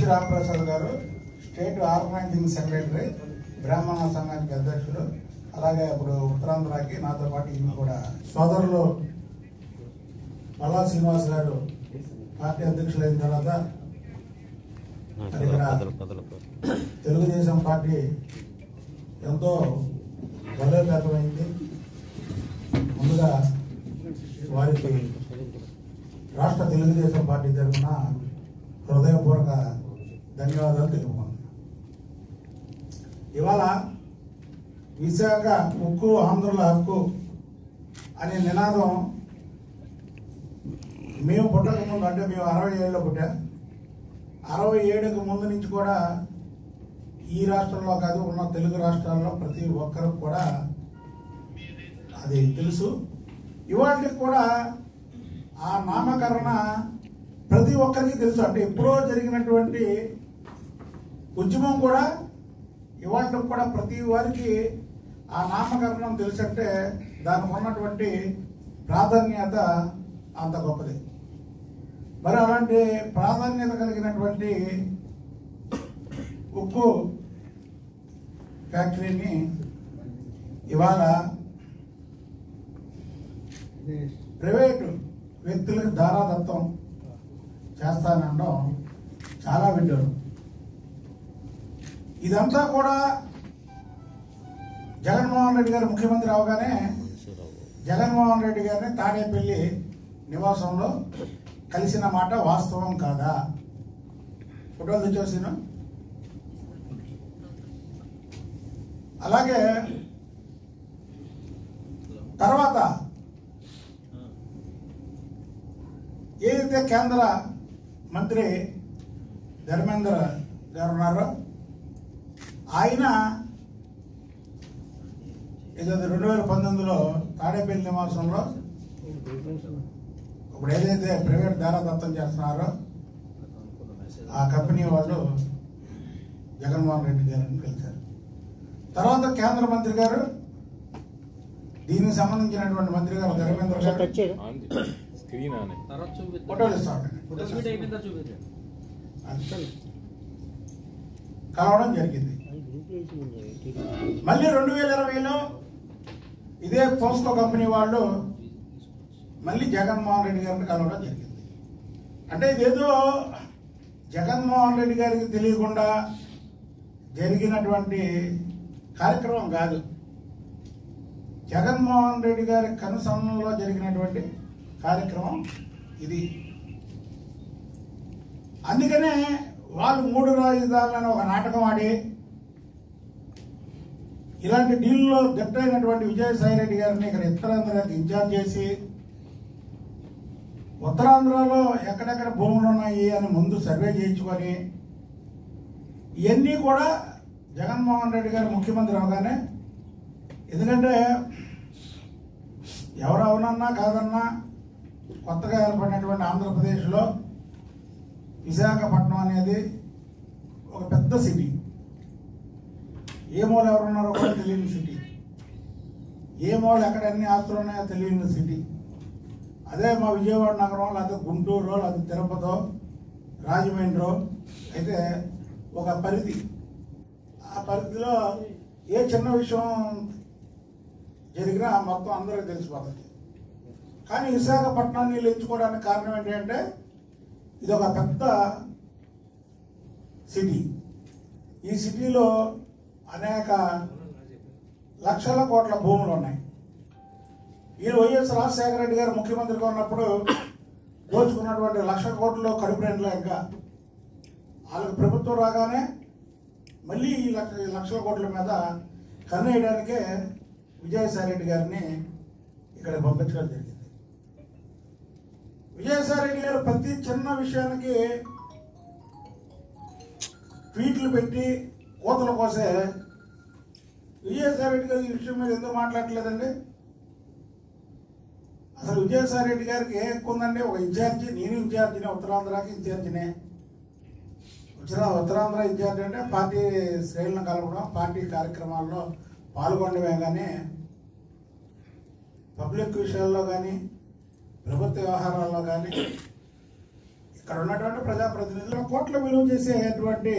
రామప్రసాద్ గారు state organising secretary బ్రాహ్మణ సంఘానికి అధ్యక్షులు అలాగే ఇప్పుడు ఉత్తరాంధ్రకి నాతో పాటు ఈయన కూడా సోదరులు మల్లా శ్రీనివాస్ గారు పార్టీ అధ్యక్షులైన తర్వాత మరి ఇక్కడ తెలుగుదేశం పార్టీ ఎంతో బలోపేతమైంది ముందుగా వారికి రాష్ట్ర తెలుగుదేశం పార్టీ తరఫున హృదయపూర్వక ధన్యవాదాలు తెలుపుకుంటున్నాను ఇవాళ విశాఖ ఉక్కు ఆంధ్రుల హక్కు అనే నినాదం మేము పుట్టక ముందు అంటే మేము అరవై ఏళ్ళలో పుట్టా అరవై ఏడుకు ముందు నుంచి కూడా ఈ రాష్ట్రంలో కాదు ఉన్న తెలుగు రాష్ట్రాల్లో ప్రతి ఒక్కరికి కూడా అది తెలుసు ఇవాళకి కూడా ఆ నామకరణ ప్రతి ఒక్కరికి తెలుసు అంటే ఎప్పుడో జరిగినటువంటి ఉద్యమం కూడా ఇవాళ కూడా ప్రతి వారికి ఆ నామకరణం తెలుసంటే దానికి ఉన్నటువంటి ప్రాధాన్యత అంత గొప్పది మరి అలాంటి ప్రాధాన్యత కలిగినటువంటి ఉక్కు ఫ్యాక్టరీని ఇవాళ ప్రైవేటు వ్యక్తులకు దారాదత్తం చేస్తానడం చాలా విడ్డూరం ఇదంతా కూడా జగన్మోహన్ రెడ్డి గారు ముఖ్యమంత్రి అవగానే జగన్మోహన్ రెడ్డి గారిని తాడేపల్లి నివాసంలో కలిసిన మాట వాస్తవం కాదా ఫోటోలు తెచ్చేసిన అలాగే తర్వాత ఏదైతే కేంద్ర మంత్రి ధర్మేంద్ర గారు ఉన్నారో ఆయన ఏదో రెండు వేల పంతొమ్మిదిలో తాడేపల్లి నివాసంలో ఇప్పుడు ఏదైతే ప్రైవేట్ దారాదత్తం చేస్తున్నారో ఆ కంపెనీ వాళ్ళు జగన్మోహన్ రెడ్డి గారిని కలిశారు తర్వాత కేంద్ర మంత్రి గారు దీనికి సంబంధించినటువంటి మంత్రి గారు ధర్మేంద్ర గారు స్క్రీన్ ఆనే తర్వాత చూపిద్దాం ఫోటోలు ఇస్తామండి ప్రెస్ మీట్ అయిపోయిన తర్వాత చూపిద్దాం కలవడం జరిగింది మళ్ళీ రెండు వేల ఇరవైలో ఇదే పోస్కో కంపెనీ వాళ్ళు మళ్ళీ జగన్మోహన్ రెడ్డి గారిని కలవడం జరిగింది అంటే ఇదేదో జగన్మోహన్ రెడ్డి గారికి తెలియకుండా జరిగినటువంటి కార్యక్రమం కాదు జగన్మోహన్ రెడ్డి గారి కనుసన్నలో జరిగినటువంటి కార్యక్రమం ఇది అందుకనే వాళ్ళు మూడు రాజధానులను ఒక నాటకం ఆడి ఇలాంటి డీల్లో దిట్టైనటువంటి విజయసాయి రెడ్డి గారిని ఇక్కడ ఉత్తరాంధ్రకి ఇన్ఛార్జ్ చేసి ఉత్తరాంధ్రలో ఎక్కడెక్కడ భూములు ఉన్నాయి అని ముందు సర్వే చేయించుకొని ఇవన్నీ కూడా జగన్మోహన్ రెడ్డి గారు ముఖ్యమంత్రి అవగానే ఎందుకంటే ఎవరు అవునన్నా కాదన్నా కొత్తగా ఏర్పడినటువంటి ఆంధ్రప్రదేశ్లో విశాఖపట్నం అనేది ఒక పెద్ద సిటీ ఏ మూల ఎవరున్నారో కూడా తెలియని సిటీ ఏ మూల ఎక్కడ ఎన్ని ఆస్తులు ఉన్నాయో తెలియని సిటీ అదే మా విజయవాడ నగరం లేకపోతే గుంటూరు లేకపోతే తిరుపతో రాజమండ్రి అయితే ఒక పరిధి ఆ పరిధిలో ఏ చిన్న విషయం జరిగినా మొత్తం అందరికీ తెలిసిపోతుంది కానీ విశాఖపట్నాన్ని వీళ్ళు ఎంచుకోవడానికి కారణం ఏంటి అంటే ఇది ఒక పెద్ద సిటీ ఈ సిటీలో అనేక లక్షల కోట్ల భూములు ఉన్నాయి ఈ వైఎస్ రాజశేఖర రెడ్డి గారు ముఖ్యమంత్రిగా ఉన్నప్పుడు దోచుకున్నటువంటి లక్ష కోట్లు కడుపు రెండు లెక్క వాళ్ళకి ప్రభుత్వం రాగానే మళ్ళీ ఈ లక్ష ఈ లక్షల కోట్ల మీద కన్నేయడానికే విజయసాయి రెడ్డి గారిని ఇక్కడ పంపించడం జరిగింది విజయసాయి రెడ్డి గారు ప్రతి చిన్న విషయానికి ట్వీట్లు పెట్టి కోతలు కోసే విజయసాయి రెడ్డి గారు ఈ విషయం మీద ఎందుకు మాట్లాడలేదండి అసలు విజయసాయి రెడ్డి గారికి ఏ ఎక్కువ ఉందండి ఒక ఇన్ఛార్జి నేను ఇన్ఛార్జినే ఉత్తరాంధ్రకి ఇన్ఛార్జినే వచ్చిన ఉత్తరాంధ్ర ఇన్ఛార్జి అంటే పార్టీ శ్రేణులను కలపడం పార్టీ కార్యక్రమాల్లో పాల్గొనడమే కానీ పబ్లిక్ విషయాల్లో కానీ ప్రభుత్వ వ్యవహారాల్లో కానీ ఇక్కడ ఉన్నటువంటి ప్రజాప్రతినిధులు కోట్ల విలువ చేసేటువంటి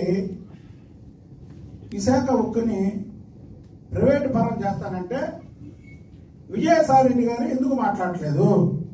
విశాఖ ఉక్కుని ప్రైవేట్ పరం చేస్తానంటే విజయసాయిరెడ్డి గారు ఎందుకు మాట్లాడట్లేదు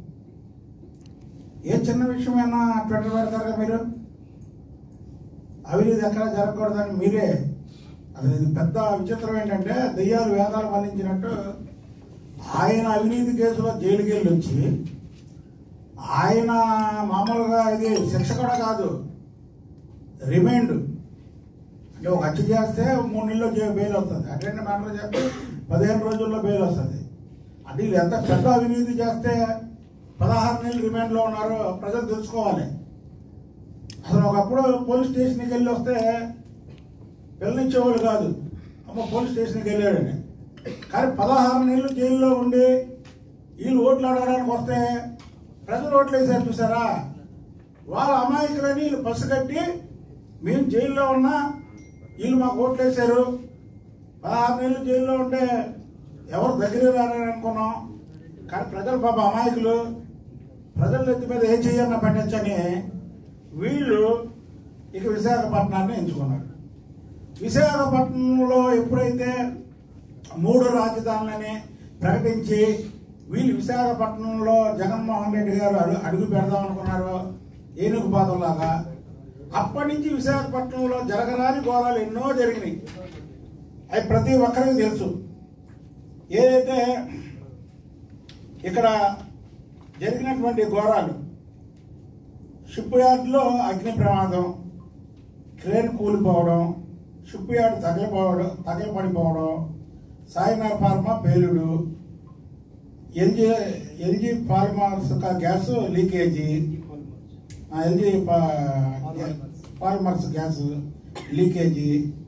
ఏ చిన్న విషయమైనా ట్విట్టర్ పెడతారు కదా మీరు అవినీతి ఎక్కడ జరగకూడదని మీరే అసలు ఇది పెద్ద విచిత్రం ఏంటంటే దెయ్యాలు వేదాలు మళ్లించినట్టు ఆయన అవినీతి కేసులో జైలుకి వెళ్ళి వచ్చి ఆయన మామూలుగా ఇది శిక్ష కూడా కాదు రిమైండ్ అంటే ఒక హత్య చేస్తే మూడు నెలల్లో జై- బెయిల్ వస్తుంది అటెండ్ మ్యాటర్ చేస్తే పదిహేను రోజుల్లో బెయిల్ వస్తుంది అంటే వీళ్ళు ఎంత పెద్ద అవినీతి చేస్తే పదహారు నెలలు రిమాండ్లో ఉన్నారో ప్రజలు తెలుసుకోవాలి అసలు ఒకప్పుడు పోలీస్ స్టేషన్కి వెళ్ళి వస్తే పిల్లనిచ్చేవాళ్ళు కాదు అమ్మ పోలీస్ స్టేషన్కి వెళ్ళాడని కానీ పదహారు నెలలు జైల్లో ఉండి వీళ్ళు ఓట్లు అడగడానికి వస్తే ప్రజలు ఓట్లు వేసారు చూసారా వాళ్ళ అమాయకులని వీళ్ళు పసుగట్టి మేము జైల్లో ఉన్నా వీళ్ళు మాకు ఓట్లు వేశారు పదహారు నెలలు జైల్లో ఉంటే ఎవరు దగ్గర రారని అనుకున్నాం కానీ ప్రజలు పాప అమాయకులు ప్రజల ఎత్తి మీద ఏం చెయ్యన్నా పెట్టచ్చని వీళ్ళు ఇక విశాఖపట్నాన్ని ఎంచుకున్నారు విశాఖపట్నంలో ఎప్పుడైతే మూడు రాజధానులని ప్రకటించి వీళ్ళు విశాఖపట్నంలో జగన్మోహన్ రెడ్డి గారు అడుగు అడుగు పెడదాం అనుకున్నారు ఏనుగు పాదంలాగా అప్పటి నుంచి విశాఖపట్నంలో జరగరాని ఘోరాలు ఎన్నో జరిగినాయి అవి ప్రతి ఒక్కరికి తెలుసు ఏదైతే ఇక్కడ జరిగినటువంటి ఘోరాలు షిప్ యార్డ్లో అగ్ని ప్రమాదం క్రేన్ కూలిపోవడం షిప్ యార్డ్ తగిలిపోవడం తగిలిపడిపోవడం సాయినార్ ఫార్మా పేలుడు LG LG pharmas gas leakage ఆ, LG farmers gas leakage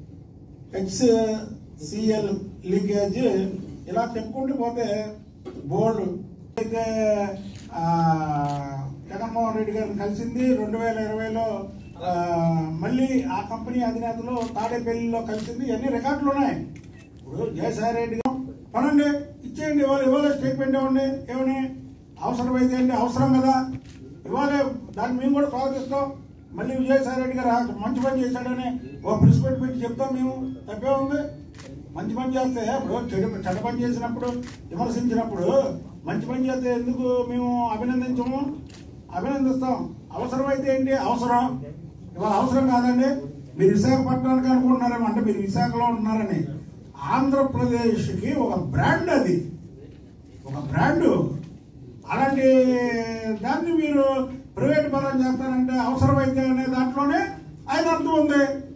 HCL leakage ఇలా చెప్పుకుంటూ పోతే బోర్డు అయితే ఆ, జగన్మోహన్ రెడ్డి గారిని కలిసింది రెండు వేల ఇరవైలో ఆ, మళ్ళీ ఆ కంపెనీ అధినేతలు తాడేపల్లిలో కలిసింది ఇవన్నీ రికార్డులు ఉన్నాయి ఇప్పుడు జయసాయి రెడ్డి గారు పనండి ఇచ్చేయండి ఇవాళ ఇవాళ స్టేట్మెంట్ ఇవ్వండి ఏమని అవసరమైతే అండి అవసరం కదా ఇవాళ దాన్ని మేము కూడా స్వాగతిస్తాం మళ్ళీ విజయసాయి రెడ్డి గారు ఆ మంచి పని చేశాడని ఓ ప్రెస్ మీట్ పెట్టి చెప్తాం మేము తప్పే ఉంది మంచి పని చేస్తే ఇప్పుడు చెడు చెడ్డ పని చేసినప్పుడు విమర్శించినప్పుడు మంచి పని చేస్తే ఎందుకు మేము అభినందించము అభినందిస్తాం అవసరమైతే ఏంటి అవసరం ఇవాళ అవసరం కాదండి మీరు విశాఖపట్నానికి అనుకుంటున్నారేమో అంటే మీరు విశాఖలో ఉంటున్నారని ఆంధ్రప్రదేశ్కి ఒక బ్రాండ్ అది ఒక బ్రాండ్ అలాంటి దాన్ని మీరు ప్రైవేట్ పరం చేస్తారంటే అవసరమైతే అనే దాంట్లోనే ఆయన అర్థం ఉంది